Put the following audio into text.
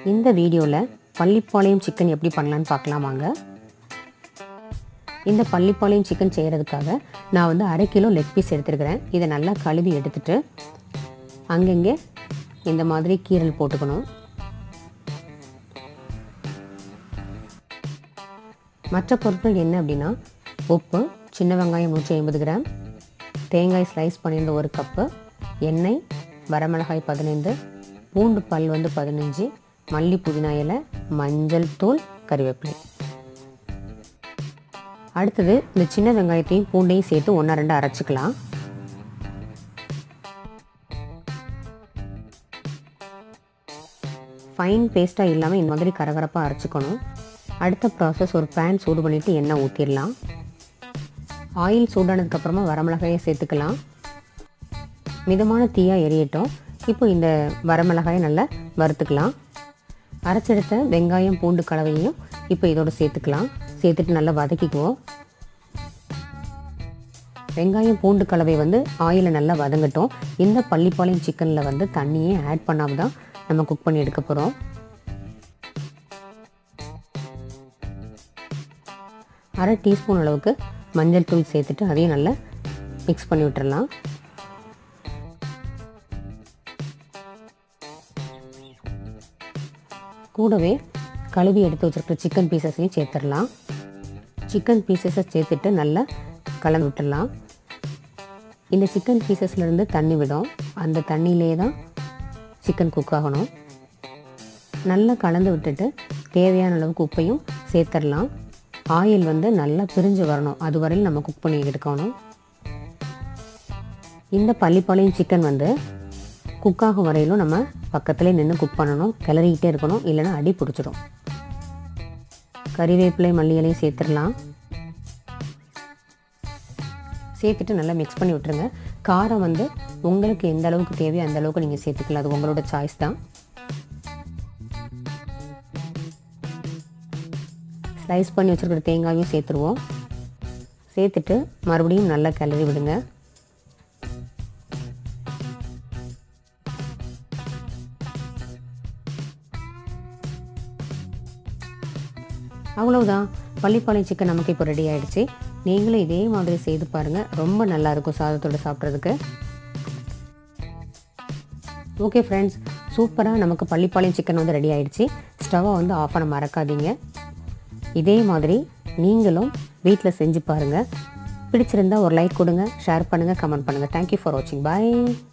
இந்த வீடியோவில் பள்ளிப்பாளையம் சிக்கன் எப்படி பண்ணலான்னு பார்க்கலாம் வாங்க இந்த பள்ளிப்பாளையம் சிக்கன் செய்கிறதுக்காக நான் வந்து அரை கிலோ லெக் பீஸ் எடுத்துருக்கிறேன் இதை நல்லா கழுவி எடுத்துட்டு அங்கங்கே இந்த மாதிரி கீரல் போட்டுக்கணும் மற்ற பொருட்கள் என்ன அப்படின்னா உப்பு சின்ன வெங்காயம் நூற்றி ஐம்பது கிராம் தேங்காய் ஸ்லைஸ் பண்ணியிருந்த ஒரு கப்பு எண்ணெய் வரமிளகாய் பதினைந்து பூண்டு பல் வந்து பதினஞ்சு மல்லி புதினா இலை மஞ்சள் தூள் கறிவேப்பிலை அடுத்தது இந்த சின்ன வெங்காயத்தையும் பூண்டையும் சேர்த்து ஒன்றா ரெண்டு அரைச்சிக்கலாம் ஃபைன் பேஸ்ட்டாக இல்லாமல் இந்த மாதிரி கரகரப்பாக அரைச்சிக்கணும் அடுத்த ப்ராசஸ் ஒரு பேன் சூடு பண்ணிவிட்டு எண்ணெய் ஊற்றிடலாம் ஆயில் சூடானதுக்கப்புறமா வரமிளகாயை சேர்த்துக்கலாம் மிதமான தீயாக எரியட்டும் இப்போ இந்த வரமிளகாயை நல்லா வறுத்துக்கலாம் அரைச்செடுத்த வெங்காயம் பூண்டு கலவையும் இப்போ இதோட சேர்த்துக்கலாம் சேர்த்துட்டு நல்லா வதக்கிக்குவோம் வெங்காயம் பூண்டு கலவை வந்து ஆயிலில் நல்லா வதங்கட்டும் இந்த பள்ளிப்பாளையம் சிக்கனில் வந்து தண்ணியே ஆட் பண்ணாமல் தான் நம்ம குக் பண்ணி எடுக்க போகிறோம் அரை டீஸ்பூன் அளவுக்கு மஞ்சள் தூள் சேர்த்துட்டு அதையும் நல்லா மிக்ஸ் பண்ணி விட்டுறலாம் கூடவே கழுவி எடுத்து வச்சுருக்கிற சிக்கன் பீசஸையும் சேர்த்துடலாம் சிக்கன் பீசஸை சேர்த்துட்டு நல்லா கலந்து விட்டுடலாம் இந்த சிக்கன் பீசஸ்லேருந்து தண்ணி விடும் அந்த தண்ணியிலே தான் சிக்கன் குக் ஆகணும் நல்லா கலந்து விட்டுட்டு தேவையான அளவுக்கு உப்பையும் சேர்த்துடலாம் ஆயில் வந்து நல்லா பிரிஞ்சு வரணும் அது வரையில் நம்ம குக் பண்ணி எடுக்கணும் இந்த பள்ளிப்பாளையம் சிக்கன் வந்து குக்காகும் வரையிலும் நம்ம பக்கத்துலேயே நின்று குக் பண்ணணும் கிளறிக்கிட்டே இருக்கணும் இல்லைன்னா அடி பிடிச்சிடும் கறிவேப்பிலை மல்லி இலையும் சேர்த்துடலாம் சேர்த்துட்டு நல்லா மிக்ஸ் பண்ணி விட்டுருங்க காரம் வந்து உங்களுக்கு எந்த அளவுக்கு தேவையோ அந்த அளவுக்கு நீங்கள் சேர்த்துக்கலாம் அது உங்களோட சாய்ஸ் தான் ஸ்லைஸ் பண்ணி வச்சுருக்கிற தேங்காயும் சேர்த்துருவோம் சேர்த்துட்டு மறுபடியும் நல்லா கிளறி விடுங்க அவ்வளவுதான் பள்ளிப்பாளையம் சிக்கன் நமக்கு இப்போ ரெடி ஆகிடுச்சு நீங்களும் இதே மாதிரி செய்து பாருங்கள் ரொம்ப நல்லாயிருக்கும் சாதத்தோடு சாப்பிட்றதுக்கு ஓகே ஃப்ரெண்ட்ஸ் சூப்பராக நமக்கு பள்ளிப்பாளையம் சிக்கன் வந்து ரெடி ஆகிடுச்சு ஸ்டவ்வை வந்து ஆஃப் பண்ண மறக்காதீங்க இதே மாதிரி நீங்களும் வீட்டில் செஞ்சு பாருங்கள் பிடிச்சிருந்தா ஒரு லைக் கொடுங்க ஷேர் பண்ணுங்கள் கமெண்ட் பண்ணுங்கள் தேங்க்யூ ஃபார் வாட்சிங் பாய்